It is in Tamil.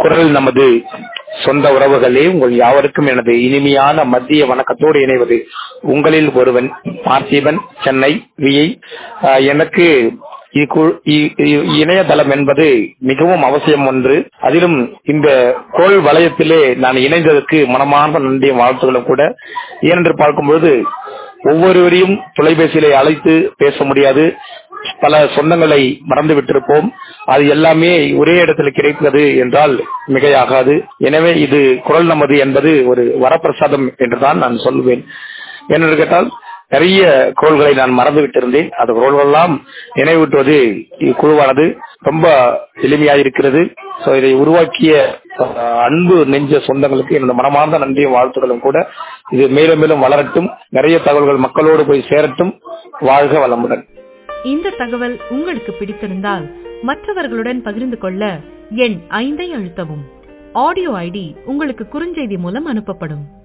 குரல் நமது சொந்த உறவுகளே உங்கள் யாவருக்கும் எனது இனிமையான மத்திய வணக்கத்தோடு இணைவது உங்களில் ஒருவன் பார்த்திபன் சென்னை விஐ எனக்கு இக்கு- இ- இ- இணையதளம் என்பது மிகவும் அவசியம் ஒன்று அதிலும் இந்த கோள் வலயத்திலே நான் இணைந்ததற்கு மனமார்ந்த நன்றியும் வாழ்த்துகளும் கூட ஏனென்று பார்க்கும்பொழுது ஒவ்வொருவரையும் தொலைபேசியிலே அழைத்து பேச முடியாது பல சொந்தங்களை மறந்து விட்டிருப்போம் அது எல்லாமே ஒரே இடத்தில் கிடைப்பது என்றால் மிகையாகாது எனவே இது குரல் நமது என்பது ஒரு வரப்பிரசாதம் என்றுதான் நான் சொல்வேன் ஏனென்று கேட்டால் நிறைய குரல்களை நான் மறந்து விட்டிருந்தேன் அந்த குரல்களெல்லாம் நினைவூட்டுவது இக்குழுவானது ரொம்ப எளிமையாக இருக்கிறது சோ இதை உருவாக்கிய அஹ், அன்பு நெஞ்ச சொந்தங்களுக்கு எனது மனமார்ந்த நன்றியும் வாழ்த்துக்களும் கூட இது மேலும் மேலும் வளரட்டும் நிறைய தகவல்கள் மக்களோடு போய் சேரட்டும் வாழ்க வளமுடன் இந்த தகவல் உங்களுக்கு பிடித்திருந்தால் மற்றவர்களுடன் பகிர்ந்து கொள்ள எண் ஐந்தை அழுத்தவும் ஆடியோ ஐடி உங்களுக்கு குறுஞ்செய்தி மூலம் அனுப்பப்படும்